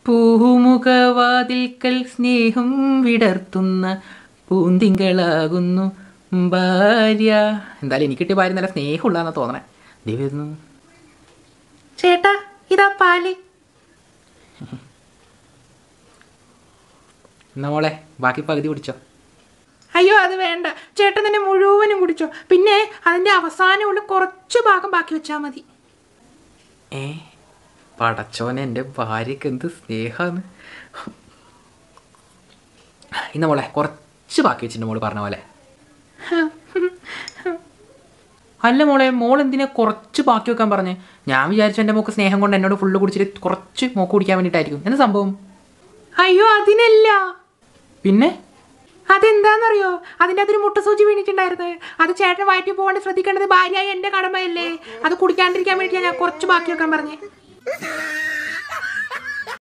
പൂമുഖവാതിൽക്കൽ സ്നേഹം വിടർത്തുന്ന പൂന്തിങ്കളാകുന്നു ഭാര്യ എന്തായാലും എനിക്ക് കിട്ടിയ ഭാര്യ നല്ല സ്നേഹമുള്ളതാണെന്ന് തോന്നണേ ദൈവം ചേട്ടാ ഇതാ പാല് എന്നാ മോളെ ബാക്കി പകുതി കുടിച്ചോ അയ്യോ അത് വേണ്ട ചേട്ടൻ തന്നെ മുഴുവനും കുടിച്ചോ പിന്നെ അതിന്റെ അവസാനമുള്ള കുറച്ച് ഭാഗം ബാക്കി വെച്ചാൽ മതി ഏ പടച്ചോനെ എൻ്റെ ഭാര്യക്ക് എന്ത് സ്നേഹമാണ് ഇന്ന മോളെ കുറച്ച് ബാക്കി വെച്ചിട്ടുണ്ട് മോള് പറഞ്ഞ പോലെ അല്ല മോളെ മോൾ എന്തിനാ കുറച്ച് ബാക്കി വെക്കാൻ പറഞ്ഞേ ഞാൻ വിചാരിച്ചു എൻ്റെ മോക്ക് സ്നേഹം കൊണ്ട് എന്നോട് ഫുള്ള് കുടിച്ചിട്ട് കുറച്ച് മോക്ക് കുടിക്കാൻ വേണ്ടിയിട്ടായിരിക്കും എന്താ സംഭവം അയ്യോ അതിനല്ല പിന്നെ അതെന്താന്നറിയോ അതിന്റെ അതൊരു മുട്ടസൂചി വീണിട്ടുണ്ടായിരുന്നു അത് ചേട്ടൻ വയറ്റി പോകാണ്ട് ശ്രദ്ധിക്കേണ്ടത് ഭാര്യയായ എന്റെ കടമയല്ലേ അത് കുടിക്കാണ്ടിരിക്കാൻ വേണ്ടിയിട്ടാണ് ഞാൻ കുറച്ച് ബാക്കി വെക്കാൻ പറഞ്ഞേ